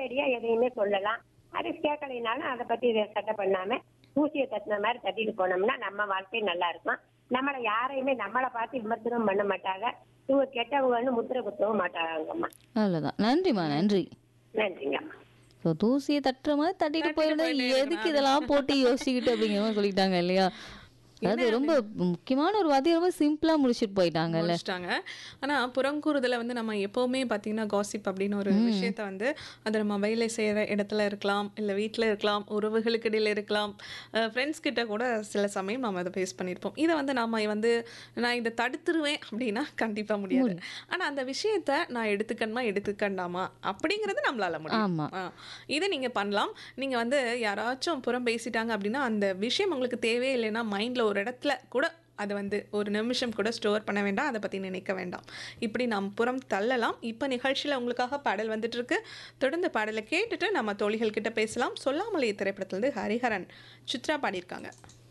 நேரடியா எதையுமே சொல்லலாம் அது கேட்கலைனாலும் அதை பத்தி இதை சட்டை பண்ணாம ஊசியை தட்டின மாதிரி தட்டிட்டு போனோம்னா நம்ம வாழ்க்கை நல்லா இருக்கும் நம்மளை யாரையுமே நம்மளை பார்த்து விமர்சனம் பண்ண மாட்டாங்க இவங்க கெட்டவங்கன்னு முத்திரை குத்தவும் மாட்டாங்கம்மா அவ்வளோதான் நன்றிம்மா நன்றி நன்றிங்கம்மா ஸோ தூசியை தட்டுற மாதிரி தட்டிட்டு போயிருந்தா எதுக்கு இதெல்லாம் போட்டு யோசிச்சுக்கிட்டு அப்படிங்கிற மாதிரி சொல்லிட்டாங்க இல்லையா அதாவது ரொம்ப முக்கியமான ஒரு வார்த்தையை ரொம்ப சிம்பிளா முடிச்சிட்டு போயிட்டாங்கல்ல முடிச்சிட்டாங்க ஆனா புறங்கூறுதல வந்து நம்ம எப்பவுமே பார்த்தீங்கன்னா காசிப் அப்படின்னு ஒரு விஷயத்த வந்து அது நம்ம வேலை செய்யற இடத்துல இருக்கலாம் இல்ல வீட்ல இருக்கலாம் உறவுகளுக்கு இடையில இருக்கலாம் ஃப்ரெண்ட்ஸ் கிட்ட கூட சில சமயம் நம்ம அதை ஃபேஸ் பண்ணியிருப்போம் இதை வந்து நாம வந்து நான் இதை தடுத்துருவேன் அப்படின்னா கண்டிப்பா முடியாது ஆனா அந்த விஷயத்த நான் எடுத்துக்கணுமா எடுத்துக்கண்டாமா அப்படிங்கிறது நம்மளால முடியும் ஆமா. ஆ, இதை நீங்க பண்ணலாம் நீங்க வந்து யாராச்சும் புறம் பேசிட்டாங்க அப்படின்னா அந்த விஷயம் உங்களுக்கு தேவையே இல்லைன்னா மைண்ட்ல ஒரு இடத்துல கூட அதை வந்து ஒரு நிமிஷம் கூட ஸ்டோர் பண்ண வேண்டாம் அதை பற்றி நினைக்க வேண்டாம் இப்படி நாம் புறம் தள்ளலாம் இப்போ நிகழ்ச்சியில் உங்களுக்காக பாடல் வந்துட்டு இருக்கு தொடர்ந்து பாடலை கேட்டுட்டு நம்ம தோழிகள் கிட்ட பேசலாம் சொல்லாமலே திரைப்படத்துலேருந்து ஹரிஹரன் சித்ரா பாடியிருக்காங்க